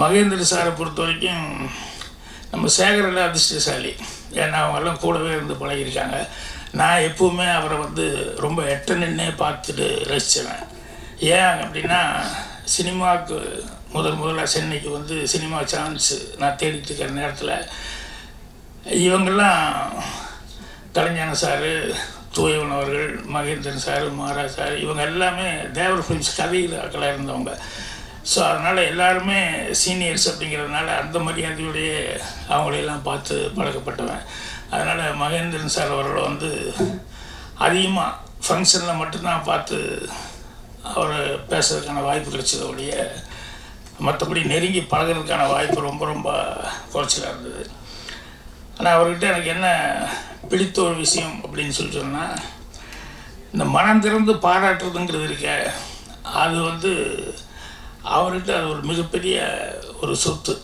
மகேந்திர சாரை பொறுத்த வரைக்கும் நம்ம சேகரில் அதிர்ஷ்டசாலி ஏன்னா அவங்கெல்லாம் கூடவே இருந்து பழகியிருக்காங்க நான் எப்பவுமே அவரை வந்து ரொம்ப எட்ட நின்னே பார்த்துட்டு ரசித்தேன் ஏன் அப்படின்னா சினிமாவுக்கு முதல் முதல்ல சென்னைக்கு வந்து சினிமா சான்ஸ் நான் தேடிட்டு இருக்கிற நேரத்தில் இவங்கெல்லாம் கலைஞான சார் தூயவன் அவர்கள் மகேந்திரன் சார் மகாராஜ் சார் இவங்க எல்லாமே தேவர் ஃபிலிம்ஸ் கதைகளாக இருந்தவங்க ஸோ அதனால் எல்லாருமே சீனியர்ஸ் அப்படிங்கிறதுனால அந்த மரியாதையோடையே அவங்களையெல்லாம் பார்த்து பழக்கப்பட்டவன் அதனால் மகேந்திரன் சார் அவர்களை வந்து அதிகமாக ஃபங்க்ஷனில் மட்டும்தான் பார்த்து அவர் பேசுறதுக்கான வாய்ப்பு கிடைச்சத ஒழிய மற்றபடி நெருங்கி பழகுறதுக்கான வாய்ப்பு ரொம்ப ரொம்ப குறைச்சலாக இருந்தது ஆனால் அவர்கிட்ட எனக்கு என்ன பிடித்த ஒரு விஷயம் அப்படின்னு சொல்லி சொன்னால் இந்த மனம் திறந்து பாராட்டுறதுங்கிறது இருக்க அது வந்து அவர்கிட்ட அது ஒரு மிகப்பெரிய ஒரு சொத்து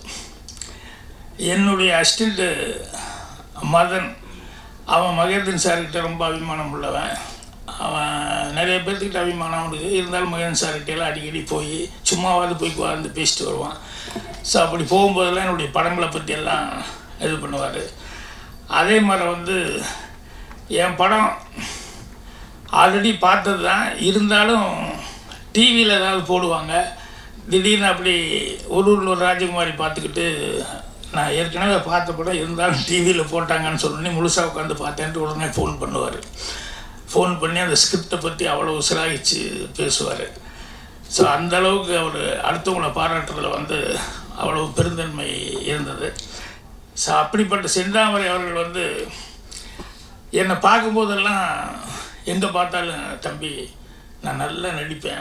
என்னுடைய அசிஸ்டண்ட்டு மதன் அவன் மகேந்திரன் சார்கிட்ட ரொம்ப அபிமானம் உள்ளவன் அவன் நிறைய பேர்த்துக்கிட்ட அபிமானம் அவனுக்கு இருந்தாலும் மகேந்திரன் சார்கிட்டலாம் அடிக்கடி போய் சும்மாவாவது போய் உட்கார்ந்து பேசிட்டு வருவான் ஸோ அப்படி போகும்போதெல்லாம் என்னுடைய படங்களை பற்றி எல்லாம் இது பண்ணுவார் அதே மாதிரி வந்து என் படம் ஆல்ரெடி பார்த்தது தான் இருந்தாலும் டிவியில் ஏதாவது போடுவாங்க திடீர்னு அப்படி ஒரு ஊரில் ஒரு ராஜகுமாரி பார்த்துக்கிட்டு நான் ஏற்கனவே பார்த்த படம் இருந்தாலும் டிவியில் போட்டாங்கன்னு சொன்னோன்னே முழுசாக உட்காந்து பார்த்தேன்ட்டு உடனே ஃபோன் பண்ணுவார் ஃபோன் பண்ணி அந்த ஸ்கிரிப்டை பற்றி அவ்வளோ உசிராகிச்சு பேசுவார் ஸோ அந்த அளவுக்கு அவர் அடுத்தவங்களை பாராட்டுறதுல வந்து அவ்வளோ பெருந்தன்மை இருந்தது ஸோ அப்படிப்பட்ட செந்தாமரை அவர்கள் வந்து என்னை பார்க்கும்போதெல்லாம் எங்கே பார்த்தாலும் தம்பி நான் நல்லா நடிப்பேன்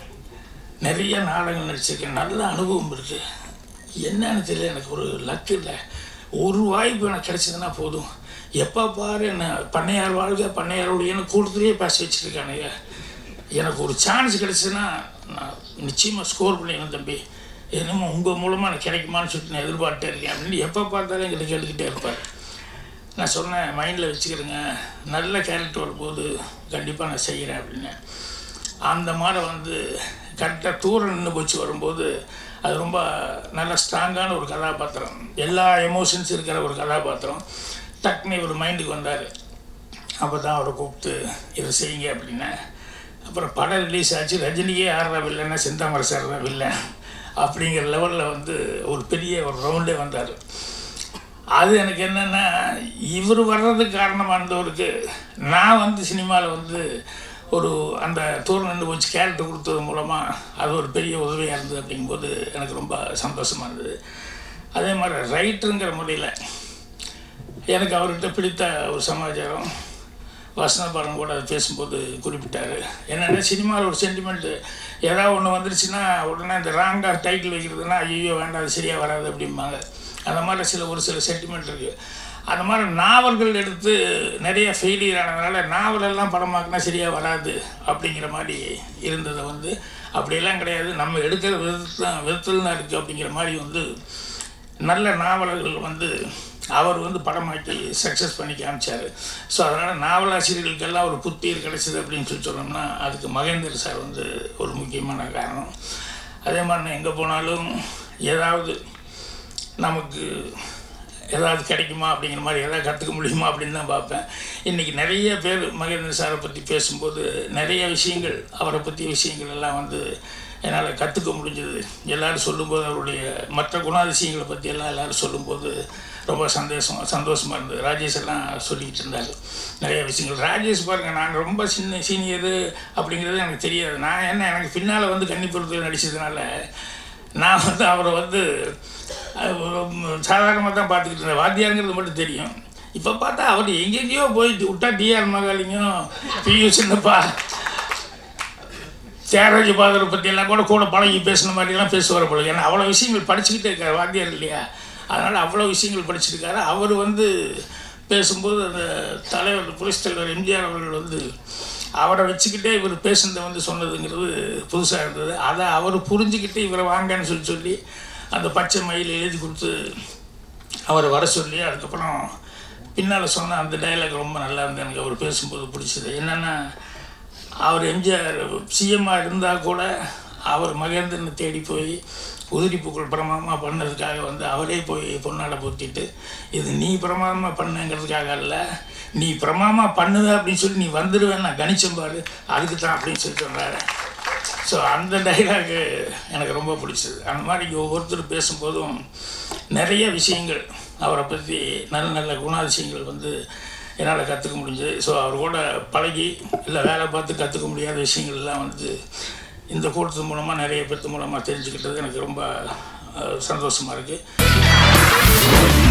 நிறைய நாடகங்கள் நடிச்சிருக்கேன் நல்ல அனுபவம் இருக்குது என்னன்னு தெரியல எனக்கு ஒரு லக்கு இல்லை ஒரு வாய்ப்பு எனக்கு கிடைச்சதுன்னா போதும் எப்போ பாரு என்ன பண்ணையார் வாழ்க பண்ணையாருடையன்னு கூட்டத்திலேயே பேச வச்சுருக்கானுங்க எனக்கு ஒரு சான்ஸ் கிடைச்சதுன்னா நான் நிச்சயமாக ஸ்கோர் பண்ணிடுவேன் தம்பி என்னமோ உங்கள் மூலமாக எனக்கு கிடைக்குமான்னு சொல்லிட்டு நான் எதிர்பார்த்தே இருக்கேன் அப்படின்னு எப்போ பார்த்தாலும் எங்கிட்ட கேட்டுக்கிட்டே இருப்பார் நான் சொன்னேன் மைண்டில் வச்சுக்கிறேங்க நல்ல கேரக்டர் வரும்போது கண்டிப்பாக நான் செய்கிறேன் அப்படின்னு அந்த மாதிரி வந்து கரெக்டாக தூரம் நின்று போச்சு வரும்போது அது ரொம்ப நல்ல ஸ்ட்ராங்கான ஒரு கதாபாத்திரம் எல்லா எமோஷன்ஸ் இருக்கிற ஒரு கதாபாத்திரம் டக்குனு ஒரு மைண்டுக்கு வந்தார் அப்போ தான் அவரை கூப்பிட்டு இதை செய்யுங்க அப்படின்னா அப்புறம் படம் ரிலீஸ் ஆச்சு ரஜினியே ஆடுறா வில்லன்னா செந்தாமரை சார் தான் வில்லன் அப்படிங்கிற லெவலில் வந்து ஒரு பெரிய ஒரு ரவுண்டே வந்தார் அது எனக்கு என்னென்னா இவர் வர்றதுக்கு காரணமாக இருந்தவருக்கு நான் வந்து சினிமாவில் வந்து ஒரு அந்த தூரம் நின்று வச்சு கேரக்டர் கொடுத்தது மூலமாக அது ஒரு பெரிய உதவியாக இருந்தது அப்படிங்கும்போது எனக்கு ரொம்ப சந்தோஷமாக இருந்தது அதே மாதிரி ரைட்டருங்கிற முறையில் எனக்கு அவர்கிட்ட பிடித்த ஒரு சமாச்சாரம் வசனபாலன் கூட அது பேசும்போது குறிப்பிட்டார் என்னென்னா சினிமாவில் ஒரு சென்டிமெண்ட்டு ஏதாவது ஒன்று வந்துருச்சுன்னா உடனே இந்த ராங்காக டைட்டில் வைக்கிறதுனா ஐயோ வேண்டாம் அது சரியாக வராது அப்படிம்பாங்க அந்த மாதிரி சில ஒரு சில சென்டிமெண்ட் இருக்குது அந்த மாதிரி நாவல்கள் எடுத்து நிறைய ஃபெயிலியர் ஆனதுனால நாவலெல்லாம் படமாக்கினா சரியாக வராது அப்படிங்கிற மாதிரி இருந்ததை வந்து அப்படியெல்லாம் கிடையாது நம்ம எடுக்கிற விதத்தில் தான் விதத்தில் தான் இருக்குது அப்படிங்கிற மாதிரி வந்து நல்ல நாவலர்கள் வந்து அவர் வந்து படமாக்கி சக்ஸஸ் பண்ணி காமிச்சார் ஸோ அதனால் நாவலாசிரியர்களுக்கெல்லாம் ஒரு புத்துயிர் கிடைச்சிது அப்படின்னு சொல்லி சொன்னோம்னா அதுக்கு மகேந்திர சார் வந்து ஒரு முக்கியமான காரணம் அதே மாதிரி நான் எங்கே போனாலும் ஏதாவது நமக்கு ஏதாவது கிடைக்குமா அப்படிங்கிற மாதிரி ஏதாவது கற்றுக்க முடியுமா அப்படின்னு தான் பார்ப்பேன் இன்றைக்கி நிறைய பேர் மகேந்திர சாரை பற்றி பேசும்போது நிறைய விஷயங்கள் அவரை பற்றிய விஷயங்கள் எல்லாம் வந்து என்னால் கற்றுக்க முடிஞ்சது எல்லோரும் சொல்லும்போது அவருடைய மற்ற குணாதிசயங்களை பற்றி எல்லாம் எல்லோரும் சொல்லும்போது ரொம்ப சந்தோஷம் சந்தோஷமாக இருந்தது ராஜேஷ் எல்லாம் சொல்லிக்கிட்டு இருந்தார் நிறைய விஷயங்கள் ராஜேஷ் பாருங்கள் நான் ரொம்ப சின்ன சீனியரு அப்படிங்கிறது எனக்கு தெரியாது நான் என்ன எனக்கு பின்னால் வந்து கன்னிப்புறத்தில் நடித்ததுனால நான் வந்து அவரை வந்து சாதாரணமாக தான் பார்த்துக்கிட்டு இருந்தேன் வாத்தியாருங்கிறது மட்டும் தெரியும் இப்போ பார்த்தா அவர் எங்கெங்கேயோ போயிட்டு விட்டா டிஆர் மகாலிங்கம் பியூ சின்னப்பா தியாகராஜ பாதரை பற்றியெல்லாம் கூட கூட பழகி பேசின மாதிரிலாம் பேசுவார் போல ஏன்னா அவ்வளோ விஷயங்கள் படிச்சுக்கிட்டே இருக்கார் வாத்தியார் இல்லையா அதனால் அவ்வளோ விஷயங்கள் படிச்சிருக்காரு அவர் வந்து பேசும்போது அந்த தலைவர் புரட்சி தலைவர் எம்ஜிஆர் அவர்கள் வந்து அவரை வச்சுக்கிட்டே இவர் பேசுனதை வந்து சொன்னதுங்கிறது புதுசாக இருந்தது அதை அவர் புரிஞ்சுக்கிட்டு இவரை வாங்கன்னு சொல்லி சொல்லி அந்த பச்சை மயில் எழுதி கொடுத்து அவரை வர சொல்லி அதுக்கப்புறம் பின்னால் சொன்ன அந்த டைலாக் ரொம்ப நல்லா இருந்தது எனக்கு அவர் பேசும்போது பிடிச்சது என்னென்னா அவர் எம்ஜிஆர் சிஎம்மாக இருந்தால் கூட அவர் மகேந்திரனை தேடி போய் உதிரி பூக்கள் பிரமாதமாக பண்ணதுக்காக வந்து அவரே போய் பொன்னாடை பூத்திட்டு இது நீ பிரமாதமாக பண்ணுங்கிறதுக்காக அல்ல நீ பிரமாதமாக பண்ணுத அப்படின்னு சொல்லி நீ வந்துடுவேன் நான் கணிச்சம் பாரு அதுக்கு தான் அப்படின்னு சொல்லி சொன்னார் ஸோ அந்த டைலாகு எனக்கு ரொம்ப பிடிச்சது அந்த மாதிரி இங்கே ஒவ்வொருத்தர் பேசும்போதும் நிறைய விஷயங்கள் அவரை பற்றி நல்ல நல்ல குணாதிசயங்கள் வந்து என்னால் கற்றுக்க முடிஞ்சது ஸோ அவர் கூட பழகி இல்லை வேலை பார்த்து கற்றுக்க முடியாத விஷயங்கள்லாம் வந்து இந்த கூட்டத்து மூலமாக நிறைய பேர்த்து மூலமாக தெரிஞ்சுக்கிட்டது எனக்கு ரொம்ப சந்தோஷமாக இருக்குது